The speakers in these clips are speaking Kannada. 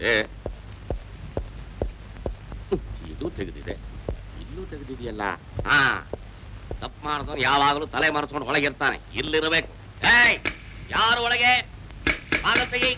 ಏ ಇದು ತೆಗೆದಿದೆ ಇಲ್ಲೂ ತೆಗೆದಿದೆಯಲ್ಲ ಹಾ ತಪ್ಪು ಮಾಡಿದವನು ಯಾವಾಗಲೂ ತಲೆ ಮರೆಸ್ಕೊಂಡು ಒಳಗಿರ್ತಾನೆ ಇಲ್ಲಿರಬೇಕು ಏಯ್ ಯಾರು ಒಳಗೆ ಬಾಗಿಲು ತೆಗಿ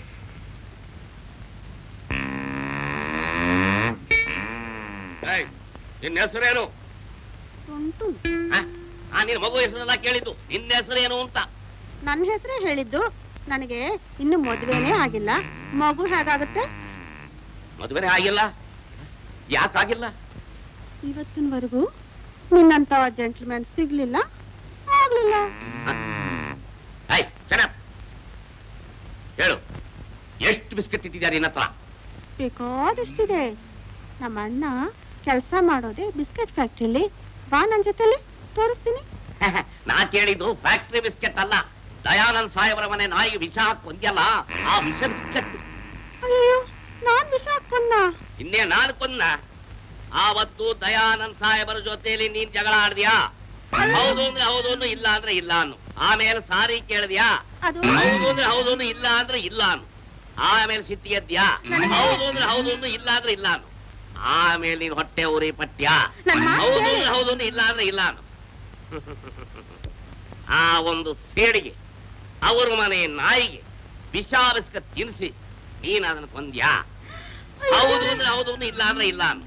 ಏಯ್ ನಿನ್ನ ಹೆಸರೇನು ಉಂಟು ಆ ನಿನ್ನ ಮಗು ಹೆಸರೆಲ್ಲ ಕೇಳಿದ್ದು ನಿನ್ನ ಹೆಸರೇನು ಅಂತ ನನ್ನ ಹೆಸರೇ ಹೇಳಿದ್ದು ನನಗೆ ಇನ್ನು ಮದುವೆನೇ ಆಗಿಲ್ಲ ಮಗು ಹೇಗಾಗುತ್ತೆ ಮದುವೆನೇ ಆಗಿಲ್ಲ ಯಾಕಾಗಿಲ್ಲ ಇವತ್ತಿನವರೆಗೂ ನಿನ್ನಂತ ಜೆಂಟ್ಲ್ಮ್ಯಾನ್ ಸಿಗ್ಲಿಲ್ಲ ಆಗ್ಲಿಲ್ಲ ಏಯ್ shut up. ಹೇಳು ಎಷ್ಟು ಬಿಸ್ಕೆಟ್ ಇಟ್ಟಿದ್ದಾರೆ ನಿನ್ನ ಹತ್ರ ಬೇಕಾದಷ್ಟಿದೆ ನಮ್ಮ ಅಣ್ಣ ಕೆಲಸ ಮಾಡೋದೇ ಬಿಸ್ಕೆಟ್ ಫ್ಯಾಕ್ಟ್ರಿಲಿ ಬಾ ನನ್ ಜೊತೆಲಿ ತೋರಿಸ್ತೀನಿ ನಾ ಕೇಳಿದ್ದು ಫ್ಯಾಕ್ಟ್ರಿ ಬಿಸ್ಕೆಟ್ ಅಲ್ಲ ದಯಾನಂದ್ ಸಾಹೇಬರ ಮನೆ ನಾಯಿಗೆ ವಿಷ ಹಾಕಿ ಒಂದ್ಯಲ್ಲ ಆ ವಿಷ ಬಿಸ್ಕೆಟ್ ಅಯ್ಯೋ ನಾನ್ ವಿಷ ಹಾಕೊಂಡ ಇನ್ನೇ ನಾನು ಕೊಂದ ಆವತ್ತು ದಯಾನಂದ್ ಸಾಹೇಬರ ಜೊತೆಲಿ ನೀನ್ ಜಗಳ ಆಡ್ದ್ಯಾ ಹೌದು ಅಂದ್ರೆ ಹೌದು ಅನ್ನು ಇಲ್ಲ ಅಂದ್ರೆ ಇಲ್ಲ ಅನ್ನು ಆಮೇಲೆ ಸಾರಿ ಕೇಳಿದ್ಯಾ ಅದು ಹೌದು ಅಂದ್ರೆ ಹೌದು ಅನ್ನು ಇಲ್ಲ ಅಂದ್ರೆ ಇಲ್ಲ ಅನ್ನು ಆಮೇಲೆ ಸಿಟ್ಟಿ ಎದ್ಯಾ ಹೌದು ಅಂದ್ರೆ ಹೌದು ಅನ್ನು ಇಲ್ಲ ಅಂದ್ರೆ ಇಲ್ಲ ಅನ್ನು ಆಮೇಲೆ ನೀನ್ ಹೊಟ್ಟೆ ಉರಿ ಪಟ್ಯ ನನ್ ಮಾತ್ ಹೌದು ಕೇಳಿ. ಅಂದ್ರೆ ಹೌದು ಅಂದ್ರೆ ಇಲ್ಲ ಅಂದ್ರೆ ಇಲ್ಲ ಅನ್ನು ಆ ಒಂದು ಸೇಡಿಗೆ ಅವ್ರ ಮನೆ ನಾಯಿಗೆ ವಿಷ ಬಿಸ್ಕ ತಿನ್ಸಿ ನೀನ್ ಅದನ್ನ ಕೊಂದ್ಯಾ ಹೌದು ಅಂದ್ರೆ ಹೌದು ಅಂದ್ರೆ ಇಲ್ಲ ಅಂದ್ರೆ ಇಲ್ಲ ಅನ್ನು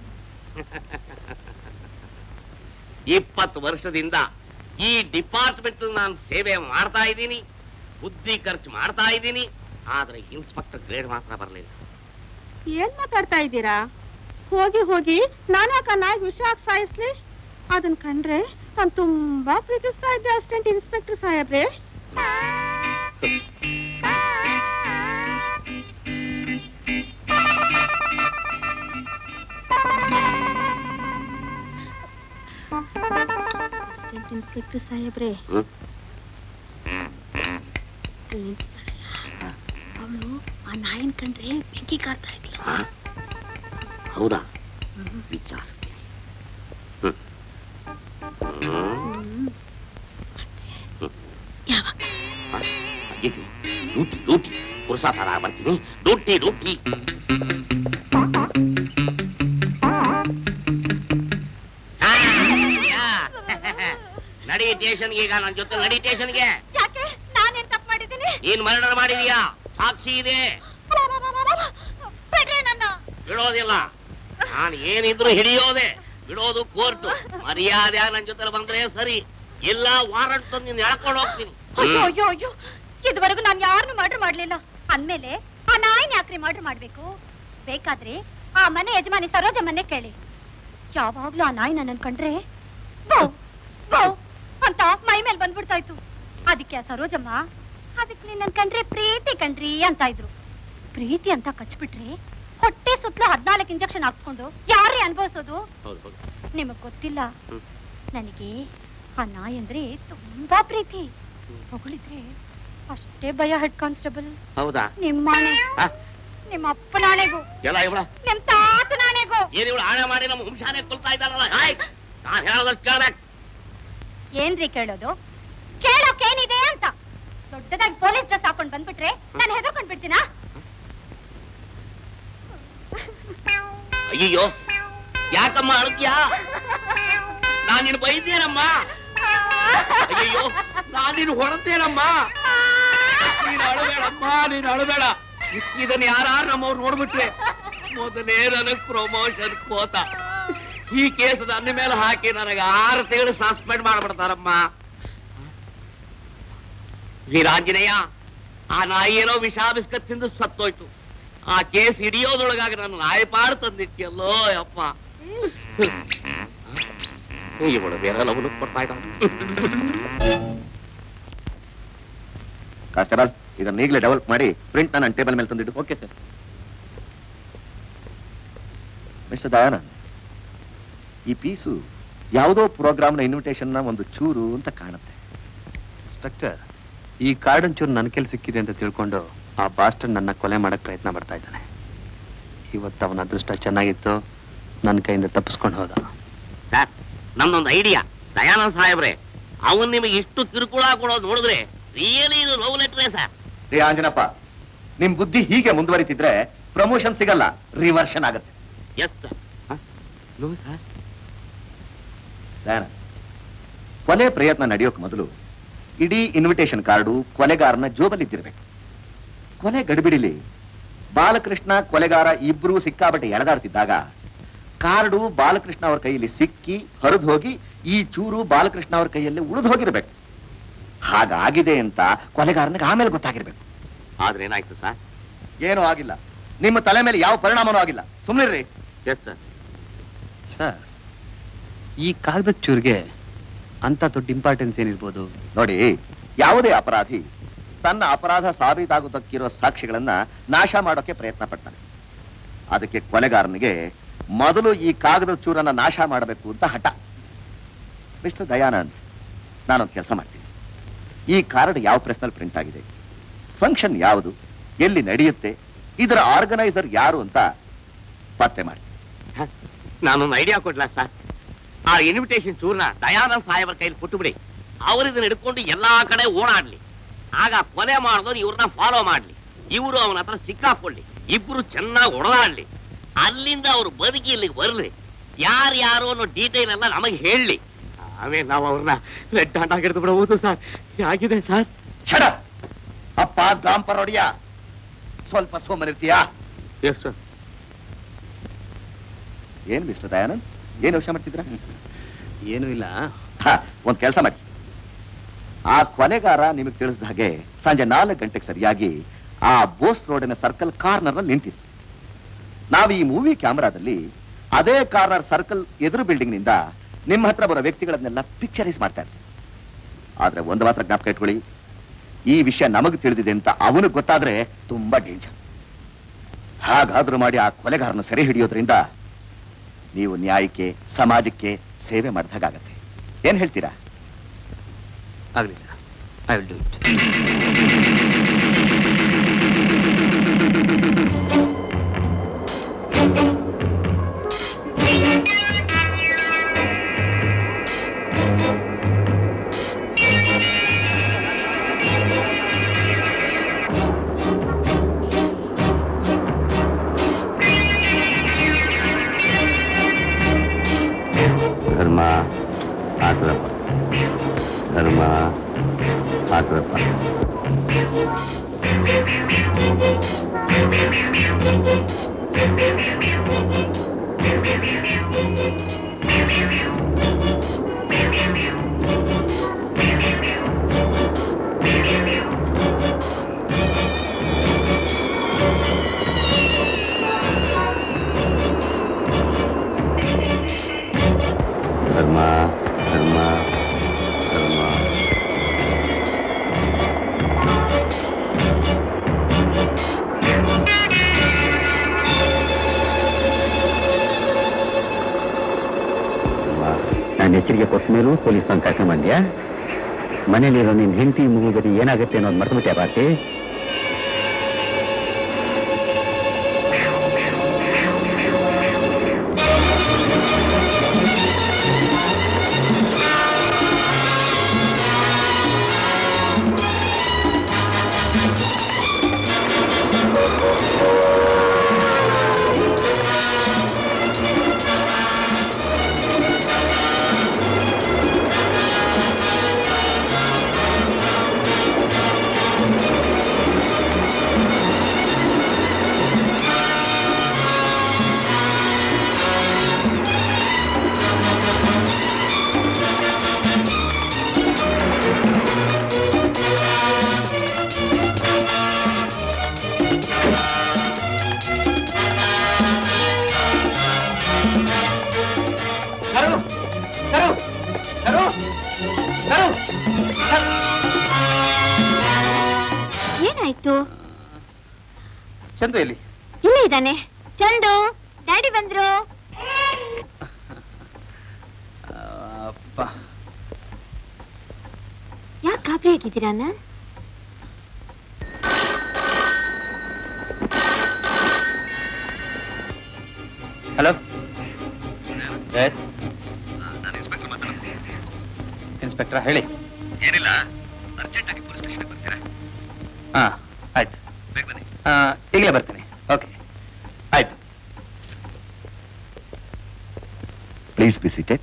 ಇಪ್ಪತ್ತು ವರ್ಷದಿಂದ ಈ ಡಿಪಾರ್ಟ್ಮೆಂಟ್ ನಾನು ಸೇವೆ ಮಾಡ್ತಾ ಇದ್ದೀನಿ ಬುದ್ಧಿ ಖರ್ಚು ಮಾಡ್ತಾ ಇದ್ದೀನಿ ಆದ್ರೆ ಇನ್ಸ್ಪೆಕ್ಟರ್ ಗ್ರೇಡ್ ಮಾತ್ರ ಬರಲಿಲ್ಲ ಏನ್ ಮಾತಾಡ್ತಾ ಇದ್ದೀರಾ ಹೋಗಿ ಹೋಗಿ ನಾನ್ಯಾಕ ನಾಯಿ ವಿಷ ಹಾಕಿ ಸಾಯಿಸ್ಲಿ ಅದನ್ ಕಂಡ್ರೆ ನಾನ್ ತುಂಬಾ ಪ್ರೀತಿಸ್ತಾ ಇದ್ದೆ ಅಸಿಸ್ಟೆಂಟ್ ಇನ್ಸ್ಪೆಕ್ಟರ್ ಸಾಹೇಬ್ರೆ ಅಸಿಸ್ಟೆಂಟ್ ಇನ್ಸ್ಪೆಕ್ಟರ್ ಸಾಹೇಬ್ರೆ ಅವಳು ಆ ನಾಯಿನ್ ಕಂಡ್ರೆ ಬೆಂಕಿ ಕಾರ್ತಾ ಇದ್ಲು ಹೌದಾ ವಿಚಾರಿಸ್ತೀನಿ ಹ್ಮ್. ಹ್ಮ್. ಹ್ಮ್. ಯಾವಾಗ ಆ, ಅಯ್ಯಯ್ಯೋ, ಡ್ಯೂಟಿ ಡ್ಯೂಟಿ ಪುರುಷಾಕಾರ ಬರ್ತೀನಿ ಡ್ಯೂಟಿ ಡ್ಯೂಟಿ ಆ, ಯಾ. ನಡಿ ಸ್ಟೇಷನ್ಗೆ ಈಗ ನನ್ನ ಜೊತೆ ನಡಿ ಸ್ಟೇಷನ್ಗೆ ಯಾಕೆ ನಾನೇನ್ ತಪ್ಪು ಮಾಡಿದ್ದೀನಿ ನೀನ್ ಮರಣ ಮಾಡಿದೀಯಾ ಸಾಕ್ಷಿ ಇದೆ ಬಿಡ್ರಿ ನನ್ನ ಬಿಡೋದಿಲ್ಲ ನಾನು ಏನಿದ್ರು ಹಿಡಿಯೋದೆ ಬಿಡೋದು ಕೋರ್ಟು ಮರ್ಯಾದೆ ನನ್ನ ಜೊತೆ ಬಂದ್ರೆ ಸರಿ ಇಲ್ಲ ವಾರಂಟ್ ತಂದು ನೀನ್ ಎಳ್ಕೊಂಡು ಹೋಗ್ತೀನಿ ಅಯ್ಯೋ ಅಯ್ಯೋ ಅಯ್ಯೋ ಇದುವರೆಗೂ ನಾನು ಯಾರನ್ನು ಮರ್ಡರ್ ಮಾಡ್ಲಿಲ್ಲ ಅಂದ್ಮೇಲೆ ಆ ನಾಯಿನ ಯಾಕ್ರಿ ಮರ್ಡರ್ ಮಾಡ್ಬೇಕು ಬೇಕಾದ್ರೆ ಆ ಮನೆ ಯಜಮಾನಿ ಸರೋಜ ಮನೆ ಕೇಳಿ ಯಾವಾಗ್ಲೂ ಆ ನಾಯಿ ನನ್ನ ಕಂಡ್ರೆ ಬೌ ಬೌ ಅಂತ ಮೈ ಮೇಲೆ ಬಂದ್ಬಿಡ್ತಾ ಇತ್ತು ಅದಕ್ಕೆ ಆ ಸರೋಜಮ್ಮ ಅದಕ್ಕೆ ನಿನ್ನ ಕಂಡ್ರೆ ಪ್ರೀತಿ ಕಣ್ರಿ ಅಂತ ಇದ್ರು ಪ್ರೀತಿ ಅಂತ ಕಚ್ಬಿಟ್ರೆ ಹೊಟ್ಟೆ ಸುತ್ತಲೂ ಹದ್ನಾಲ್ಕು ಇಂಜೆಕ್ಷನ್ ಹಾಕ್ಸ್ಕೊಂಡು ಯಾರೇ ಅನುಭವಿಸೋದು ಹೌದು ಹೌದು ನಿಮಗ್ ಗೊತ್ತಿಲ್ಲ ಹ್ಮ್. ನನಗೆ ಆ ನಾಯಿ ಅಂದ್ರೆ ತುಂಬಾ ಪ್ರೀತಿ ಹೊಗಳಿದ್ರೆ ಅಷ್ಟೇ ಭಯ ಹೆಡ್ ಕಾನ್ಸ್ಟೇಬಲ್ ಹೌದಾ ನಿಮ್ಮನೆ ಆ? ನಿಮ್ಮ ಅಪ್ಪನಾಣೆಗೂ ಎಲ್ಲ ಇವಳ ನಿಮ್ ತಾತನಾಣೆಗೂ ಏನ್ ಇವಳು ಆಣೆ ಮಾಡಿ ನಮ್ಮ ವಂಶಾನೆ ಕೊಲ್ತಾ ಇದ್ದಾರಲ್ಲ ಹಾಯ್ ನಾನ್ ಹೇಳೋದಷ್ಟು ಕೇಳ್ಬೇಕು ಏನ್ರಿ ಕೇಳೋದು ಕೇಳೋಕೇನಿದೆ ಅಂತ ದೊಡ್ಡದಾಗಿ ಪೊಲೀಸ್ ಡ್ರೆಸ್ ಹಾಕೊಂಡ್ ಬಂದ್ಬಿಟ್ರೆ ನಾನು ಹೆದರ್ಕೊಂಡ್ ಬಿಡ್ತೀನಾ ಅಯ್ಯಯ್ಯೋ ಯಾಕಮ್ಮ ಅಳ್ತ್ಯಾ ನಾನ್ ನಿನ್ ಬೈದೇನಮ್ಮ ಅಯ್ಯಯ್ಯೋ ನಾನ್ ನಿನ್ ಹೊರತೇನಮ್ಮ ನೀನ್ ಅಳಬೇಡಮ್ಮ ನೀನ್ ಅಳಬೇಡ ಇದನ್ನ ಯಾರು ನಮ್ಮವ್ರು ನೋಡ್ಬಿಟ್ರೆ ಮೊದಲೇ ನನಗ್ ಪ್ರಮೋಷನ್ ಕೋತ ಈ ಕೇಸ್ ನನ್ನ ಮೇಲೆ ಹಾಕಿ ನನಗೆ ಆರು ತಿಂಗಳು ಸಸ್ಪೆಂಡ್ ಮಾಡ್ಬಿಡ್ತಾರಮ್ಮ ವೀರಾಂಜನೇಯ ಆ ನಾಯಿ ಏನೋ ವಿಷ ಬಿಸ್ಕತ್ ತಿಂದು ಸತ್ತೋಯ್ತು ಆ ಕೇಸ್ ಹಿಡಿಯೋದ್ರೊಳಗಾಗಿ ನಾನು ನಾಯಪಾಡು ತಂದಿಟ್ಟಿಯಲ್ಲೋ ಯಪ್ಪ ಇವಳು ಬೇರೆ ಲವನು ಕೊಡ್ತಾ ಇದ್ದಾನೆ ಕಾನ್ಸ್ಟೇಬಲ್ ಇದನ್ನ ಈಗಲೇ ಡೆವಲಪ್ ಮಾಡಿ ಪ್ರಿಂಟ್ ನನ್ನ ಟೇಬಲ್ ಮೇಲೆ ತಂದಿಡು ಓಕೆ ಸರ್ ಮಿಸ್ಟರ್ ದಯಾನಂದ್ ಈ ಪೀಸು ಯಾವುದೋ ಪ್ರೋಗ್ರಾಮ್ನ ಇನ್ವಿಟೇಷನ್ನ ಒಂದು ಚೂರು ಅಂತ ಕಾಣುತ್ತೆ ಇನ್ಸ್ಪೆಕ್ಟರ್ ಈ ಕಾರ್ಡ್ ಒಂಚೂರು ನನ್ನ ಕೆಲ್ ಸಿಕ್ಕಿದೆ ಅಂತ ತಿಳ್ಕೊಂಡು ಆ ಬಾಸ್ಟರ್ ನನ್ನ ಕೊಲೆ ಮಾಡಕ್ ಪ್ರಯತ್ನ ಪಡ್ತಾ ಇದ್ದಾನೆ ಇವತ್ತು ಅವನ ಅದೃಷ್ಟ ಚೆನ್ನಾಗಿತ್ತು ನನ್ನ ಕೈಯಿಂದ ತಪ್ಪಿಸ್ಕೊಂಡು ಹೋದ ಸರ್ ನಮ್ದೊಂದು ಐಡಿಯಾ ದಯಾನಂದ್ ಸಾಹೇಬ್ರೆ ಅವನ್ ನಿಮಗೆ ಇಷ್ಟು ಕಿರುಕುಳ ಕೊಡೋದು ನೋಡಿದ್ರೆ ರಿಯಲಿ ಇದು ಲವ್ ಲೆಟ್ರೇ ಸರ್ ರೇ ಆಂಜನಪ್ಪ ನಿಮ್ ಬುದ್ಧಿ ಹೀಗೆ ಮುಂದುವರಿತಿದ್ರೆ ಪ್ರಮೋಷನ್ ಸಿಗಲ್ಲ ರಿವರ್ಷನ್ ಆಗುತ್ತೆ yes sir no sir Dayanand ಕೊಲೆ ಪ್ರಯತ್ನ ನಡೆಯೋಕ್ ಮೊದಲು ಇಡೀ ಇನ್ವಿಟೇಷನ್ ಕಾರ್ಡು ಕೊಲೆಗಾರನ ಜೋಬಲ್ಲಿದ್ದಿರ್ಬೇಕು ಕೊಲೆ ಗಡಿಬಿಡಿಲಿ ಬಾಲಕೃಷ್ಣ ಕೊಲೆಗಾರ ಇಬ್ರು ಸಿಕ್ಕಾಬಟ್ಟೆ ಎಳೆದಾಡ್ತಿದ್ದಾಗ ಕಾರ್ಡು ಬಾಲಕೃಷ್ಣ ಅವ್ರ ಕೈಯಲ್ಲಿ ಸಿಕ್ಕಿ ಹರಿದು ಹೋಗಿ ಈ ಚೂರು ಬಾಲಕೃಷ್ಣ ಅವ್ರ ಕೈಯಲ್ಲಿ ಉಳಿದು ಹೋಗಿರ್ಬೇಕು ಹಾಗಾಗಿದೆ ಅಂತ ಕೊಲೆಗಾರನಿಗೆ ಆಮೇಲೆ ಗೊತ್ತಾಗಿರ್ಬೇಕು ಆದ್ರೆ ಏನಾಯ್ತು ಸರ್ ಏನೂ ಆಗಿಲ್ಲ ನಿಮ್ಮ ತಲೆ ಮೇಲೆ ಯಾವ ಪರಿಣಾಮನೂ ಆಗಿಲ್ಲ ಸುಮ್ಮನಿರ್ರಿ ಎಸ್ ಸರ್ ಸರ್ ಈ ಕಾಗದ ಚೂರ್ಗೆ ಅಂತ ದೊಡ್ಡ ಇಂಪಾರ್ಟೆನ್ಸ್ ಏನಿರ್ಬೋದು ನೋಡಿ ಯಾವುದೇ ಅಪರಾಧಿ ತನ್ನ ಅಪರಾಧ ಸಾಬೀತಾಗುವುದಕ್ಕಿರೋ ಸಾಕ್ಷಿಗಳನ್ನ ನಾಶ ಮಾಡೋಕೆ ಪ್ರಯತ್ನ ಪಡ್ತಾನೆ ಅದಕ್ಕೆ ಕೊಲೆಗಾರನಿಗೆ ಮೊದಲು ಈ ಕಾಗದ ಚೂರನ್ನ ನಾಶ ಮಾಡಬೇಕು ಅಂತ ಹಠ ಮಿಸ್ಟರ್ ದಯಾನಂದ್ ನಾನೊಂದು ಕೆಲಸ ಮಾಡ್ತೀನಿ ಈ ಕಾರ್ಡ್ ಯಾವ ಪ್ರೆಸ್ನಲ್ಲಿ ಪ್ರಿಂಟ್ ಆಗಿದೆ ಫಂಕ್ಷನ್ ಯಾವುದು ಎಲ್ಲಿ ನಡೆಯುತ್ತೆ ಇದರ ಆರ್ಗನೈಸರ್ ಯಾರು ಅಂತ ಪತ್ತೆ ಮಾಡಿ ನಾನೊಂದು ಐಡಿಯಾ ಕೊಡ್ಲಾ ಸರ್ ಆ ಇನ್ವಿಟೇಷನ್ ಚೂರ್ನ ದಯಾನಂದ್ ಸಾಹೇಬರ ಕೈಲಿ ಕೊಟ್ಟು ಬಿಡಿ ಅವರಿದನ್ನ ಹಿಡ್ಕೊಂಡು ಎಲ್ಲಾ ಕಡೆ ಓಡಾಡ್ಲಿ ಆಗ ಕೊಲೆ ಮಾಡಿದವ್ರು ಇವ್ರನ್ನ ಫಾಲೋ ಮಾಡ್ಲಿ ಇವರು ಅವನ ಹತ್ರ ಸಿಕ್ಕಾಕೊಳ್ಳಿ ಇಬ್ರು ಚೆನ್ನಾಗಿ ಹೊಡೆದಾಡ್ಲಿ ಅಲ್ಲಿಂದ ಅವ್ರು ಬದುಕಿ ಇಲ್ಲಿಗೆ ಬರ್ಲಿ ಯಾರ್ಯಾರು ಅನ್ನೋ ಡೀಟೇಲ್ ಎಲ್ಲ ನಮಗೆ ಹೇಳಲಿ ಆಮೇಲೆ ನಾವು ಅವ್ರನ್ನ ರೆಡ್ ಹ್ಯಾಂಡ್ ಆಗಿಡ್ದು ಬಿಡಬಹುದು ಸರ್ ಆಗಿದೆ ಸರ್ ಛಡ ಅಪ್ಪ ಗಾಂಪರ್ ಒಡೆಯ ಸ್ವಲ್ಪ ಸೋಮನಿರ್ತೀಯಾ ಎಸ್ ಸರ್ ಏನ್ ಮಿಸ್ಟರ್ ದಯಾನಂದ್ ಏನ್ ಯೋಚನೆ ಮಾಡ್ತಿದ್ರ ಏನೂ ಇಲ್ಲ ಹಾ, ಒಂದ್ ಕೆಲಸ ಮಾಡಿ ಆ ಕೊಲೆಗಾರ ನಿಮಗೆ ತಿಳಿಸಿದ ಹಾಗೆ ಸಂಜೆ ನಾಲ್ಕು ಗಂಟೆಗೆ ಸರಿಯಾಗಿ ಆ ಬೋಸ್ ರೋಡಿನ ಸರ್ಕಲ್ ಕಾರ್ನರ್ ನಲ್ಲಿ ನಿಂತಿತ್ತು ನಾವು ಈ ಮೂವಿ ಕ್ಯಾಮೆರಾದಲ್ಲಿ ಅದೇ ಕಾರ್ನರ್ ಸರ್ಕಲ್ ಎದುರು ಬಿಲ್ಡಿಂಗ್ ನಿಂದ ನಿಮ್ಮ ಹತ್ರ ಬರೋ ವ್ಯಕ್ತಿಗಳನ್ನೆಲ್ಲ ಪಿಕ್ಚರೈಸ್ ಮಾಡ್ತಾ ಇರ್ತೀವಿ ಆದ್ರೆ ಒಂದು ಮಾತ್ರ ಜ್ಞಾಪಕ ಇಟ್ಕೊಳ್ಳಿ ಈ ವಿಷಯ ನಮಗೆ ತಿಳಿದಿದೆ ಅಂತ ಅವನಿಗೆ ಗೊತ್ತಾದ್ರೆ ತುಂಬಾ ಡೇಂಜರ್ ಹಾಗಾದ್ರೂ ಮಾಡಿ ಆ ಕೊಲೆಗಾರನ ಸೆರೆ ಹಿಡಿಯೋದ್ರಿಂದ ನೀವು ನ್ಯಾಯಕ್ಕೆ ಸಮಾಜಕ್ಕೆ ಸೇವೆ ಮಾಡಿದಾಗತ್ತೆ ಏನ್ ಹೇಳ್ತೀರಾ ಆಗಲಿ sir I will do it ಧರ್ಮ ಆತರಪ್ಪ ಧರ್ಮ ಆತರಪ್ಪ ಧರ್ಮ ಧರ್ಮ ಧರ್ಮ ನಾನು ಎಚ್ಚರಿಕೆ ಕೊಟ್ಟ ಮೇಲೂ ಪೊಲೀಸ್ ಅಂತ ಕರ್ಕೊಂಡ್ ಬಂದ್ಯಾ ಮನೇಲಿರೋ ನಿನ್ ಹೆಂಡತಿ ಮಗು ಗತಿ ಏನಾಗುತ್ತೆ ಅನ್ನೋದು ಮರ್ತಬಿಟ್ಟೆ ಬಾತಿ ಕರು ಕರು ಕರು ಕರು ಏನಾಯ್ತು ಚಂದ್ರ ಎಲ್ಲಿ ಇಲ್ಲೇ ಇದ್ದಾನೆ ಚಂದು ಡ್ಯಾಡಿ ಬಂದ್ರು ಅಪ್ಪ ಯಾಕೆ ಗಾಬರಿ ಆಗಿದ್ದೀರಾ ಅಣ್ಣ ಹಲೋ ಎಸ್ ಇನ್ಸ್ಪೆಕ್ಟರ್ ಹೇಳಿ ಏನಿಲ್ಲ ಅರ್ಜೆಂಟ್ ಆಗಿ ಪೊಲೀಸ್ ಸ್ಟೇಷನ್ ಬರ್ತೀರಾ ಹಾ ಆಯ್ತು ಬೇಗ ಬನ್ನಿ ಆ, ಈಗಲೇ ಬರ್ತೀನಿ okay please be seated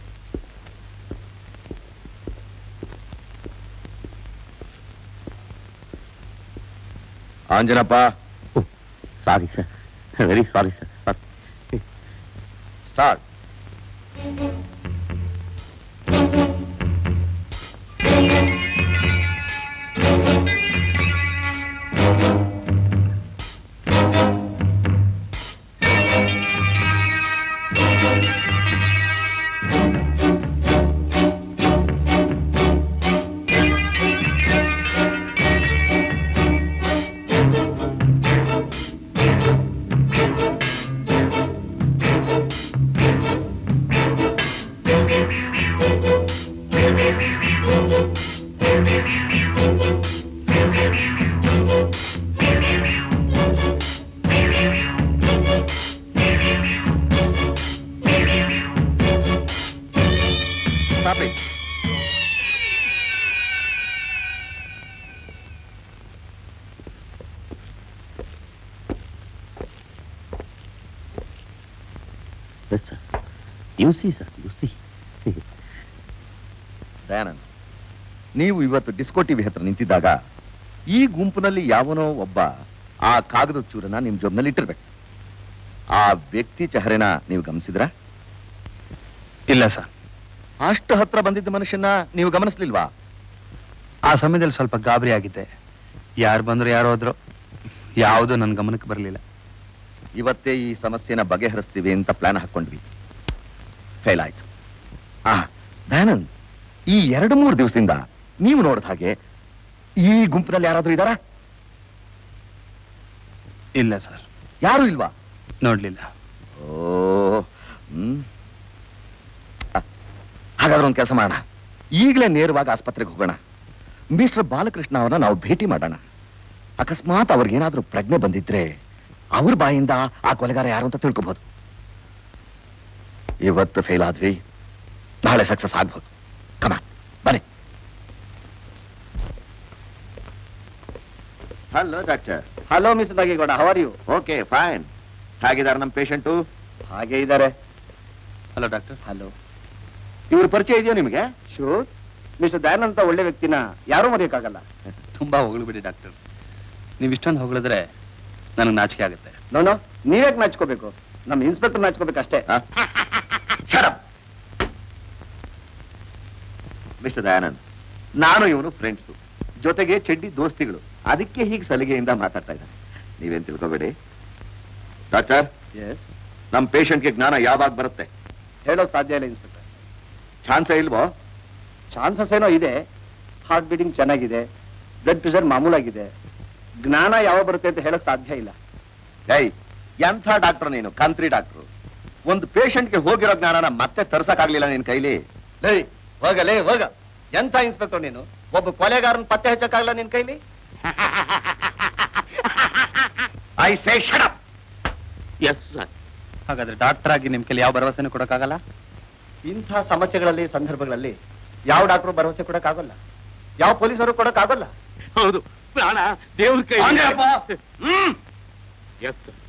Anjanappa sorry sir very sorry sir start Stop it. Yes sir you see sir you see Dayanand ನೀವು ಇವತ್ತು ಡಿಸ್ಕೋ ಟಿವಿ ಹತ್ರ ನಿಂತಿದ್ದಾಗ ಈ ಗುಂಪಿನಲ್ಲಿ ಯಾವನೋ ಒಬ್ಬ ಆ ಕಾಗದ ಚೂರನ್ನ ನಿಮ್ ಜೊಬ್ನಲ್ಲಿ ಇಟ್ಟಿರ್ಬೇಕು ಆ ವ್ಯಕ್ತಿ ಚಹರೆನ ನೀವು ಗಮನಿಸಿದ್ರ ಇಲ್ಲ ಸರ್ ಅಷ್ಟು ಹತ್ರ ಬಂದಿದ್ದ ಮನುಷ್ಯನ ನೀವು ಗಮನಿಸ್ಲಿಲ್ವಾ ಆ ಸಮಯದಲ್ಲಿ ಸ್ವಲ್ಪ ಗಾಬರಿ ಆಗಿದ್ದೆ ಯಾರು ಬಂದ್ರು ಯಾರು ಹೋದ್ರು ಯಾವುದು ನನ್ನ ಗಮನಕ್ಕೆ ಬರಲಿಲ್ಲ ಇವತ್ತೇ ಈ ಸಮಸ್ಯೆನ ಬಗೆಹರಿಸ್ತೀವಿ ಅಂತ ಪ್ಲಾನ್ ಹಾಕೊಂಡ್ವಿ ಫೇಲ್ ಆಯ್ತು ಆ ದಯಾನಂದ್ ಈ ಎರಡು ಮೂರು ದಿವಸದಿಂದ ನೀವು ನೋಡಿದ ಹಾಗೆ ಈ ಗುಂಪಿನಲ್ಲಿ ಯಾರಾದ್ರೂ ಇದಾರಾ ಇಲ್ಲ ಸರ್ ಯಾರು ಇಲ್ವಾ ನೋಡ್ಲಿಲ್ಲ ಓ ಹ್ಮ್ ಆ, ಹಾಗಾದ್ರೆ ಒಂದು ಕೆಲಸ ಮಾಡೋಣ ಈಗಲೇ ನೇರವಾಗಿ ಆಸ್ಪತ್ರೆಗೆ ಹೋಗೋಣ ಮಿಸ್ಟರ್ ಬಾಲಕೃಷ್ಣ ಅವರನ್ನ ನಾವು ಭೇಟಿ ಮಾಡೋಣ ಅಕಸ್ಮಾತ್ ಅವ್ರಿಗೇನಾದ್ರೂ ಪ್ರಜ್ಞೆ ಬಂದಿದ್ರೆ ಅವ್ರ ಬಾಯಿಂದ ಆ ಕೊಲೆಗಾರ ಯಾರು ಅಂತ ತಿಳ್ಕೊಬಹುದು ಇವತ್ತು ಫೇಲ್ ಆದ್ವಿ ನಾಳೆ ಸಕ್ಸಸ್ ಆಗ್ಬೋದು ಕಮ ಬನ್ನಿ hello doctor hello miss Nagegowda how are you okay fine ಹೇಗಿದ್ದಾರೆ ನಮ್ಮ ಪೇಷಂಟು ಹಾಗೆ ಇದ್ದಾರೆ ಹಲೋ ಡಾಕ್ಟರ್ ಹಲೋ ಇವ್ರ ಪರಿಚಯ ಇದೆಯಾ ನಿಮಗೆ ಶೂರ್ ಮಿಸ್ಟರ್ ದಯಾನಂದ್ ಅಂತ ಒಳ್ಳೆ ವ್ಯಕ್ತಿನ ಯಾರೂ ಮರೆಯೋಕ್ಕಾಗಲ್ಲ ತುಂಬಾ ಹೊಗಳ್ಬಿಡಿ ಡಾಕ್ಟರ್ ನೀವು ಇಷ್ಟೊಂದು ಹೊಗಳಿದ್ರೆ ನನಗೆ ನಾಚಿಕೆ ಆಗುತ್ತೆ ನೋನೋ ನೀವ್ಯಾಕೆ ನಾಚ್ಕೋಬೇಕು ನಮ್ಮ ಇನ್ಸ್ಪೆಕ್ಟರ್ ನಾಚ್ಕೋಬೇಕು ಅಷ್ಟೇ ಮಿಸ್ಟರ್ ದಯಾನಂದ್ ನಾನು ಇವನು ಫ್ರೆಂಡ್ಸು ಜೊತೆಗೆ ಚೆಡ್ಡಿ ದೋಸ್ತಿಗಳು ಅದಕ್ಕೆ ಹೀಗೆ ಸಲಿಗೆಯಿಂದ ಮಾತಾಡ್ತಾ ಇದ್ದಾನೆ ನೀವೇನ್ ತಿಳ್ಕೊಬೇಡಿ ಡಾಕ್ಟರ್ ಎಸ್ ನಮ್ಮ ಪೇಷಂಟ್ಗೆ ಜ್ಞಾನ ಯಾವಾಗ ಬರುತ್ತೆ ಹೇಳೋಕ್ ಸಾಧ್ಯ ಇಲ್ಲ ಇನ್ಸ್ಪೆಕ್ಟರ್ ಚಾನ್ಸೇ ಇಲ್ವೋ ಚಾನ್ಸಸ್ ಏನೋ ಇದೆ ಹಾರ್ಟ್ ಬೀಟಿಂಗ್ ಚೆನ್ನಾಗಿದೆ ಬ್ಲಡ್ ಪ್ರೆಷರ್ ಮಾಮೂಲಾಗಿದೆ ಜ್ಞಾನ ಯಾವ ಬರುತ್ತೆ ಅಂತ ಹೇಳಕ್ ಸಾಧ್ಯ ಇಲ್ಲ ಏಯ್ ಎಂಥ ಡಾಕ್ಟರ್ ನೀನು ಕಂತ್ರಿ ಡಾಕ್ಟ್ರು ಒಂದು ಪೇಷಂಟ್ಗೆ ಹೋಗಿರೋ ಜ್ಞಾನನ ಮತ್ತೆ ತರ್ಸಕ್ಕಾಗ್ಲಿಲ್ಲ ನಿನ್ ಕೈಲಿ ಲೇ ಹೋಗಲೇ ಹೋಗ ಎಂಥ ಇನ್ಸ್ಪೆಕ್ಟರ್ ನೀನು ಒಬ್ಬ ಕೊಲೆಗಾರನ್ ಪತ್ತೆ ಹಚ್ಚಕ್ಕಾಗಲ್ಲ ನಿನ್ ಕೈಲಿ I say shut up yes sir ಹಾಗಾದ್ರೆ ಡಾಕ್ಟರ್ ಆಗಿ ನಿಮ್ ಕೈಲಿ ಯಾವ ಭರವಸೆನೂ ಕೊಡಕ್ಕಾಗಲ್ಲ ಇಂಥ ಸಮಸ್ಯೆಗಳಲ್ಲಿ ಸಂದರ್ಭಗಳಲ್ಲಿ ಯಾವ ಡಾಕ್ಟರ್ ಭರವಸೆ ಕೊಡಕ್ಕಾಗಲ್ಲ ಯಾವ ಪೊಲೀಸರು ಕೊಡಕ್ಕಾಗಲ್ಲ ಹೌದು ಪ್ರಾಣ ದೇವ್ರ ಕೈ ಆಂಜನೇಯಪ್ಪ! Yes sir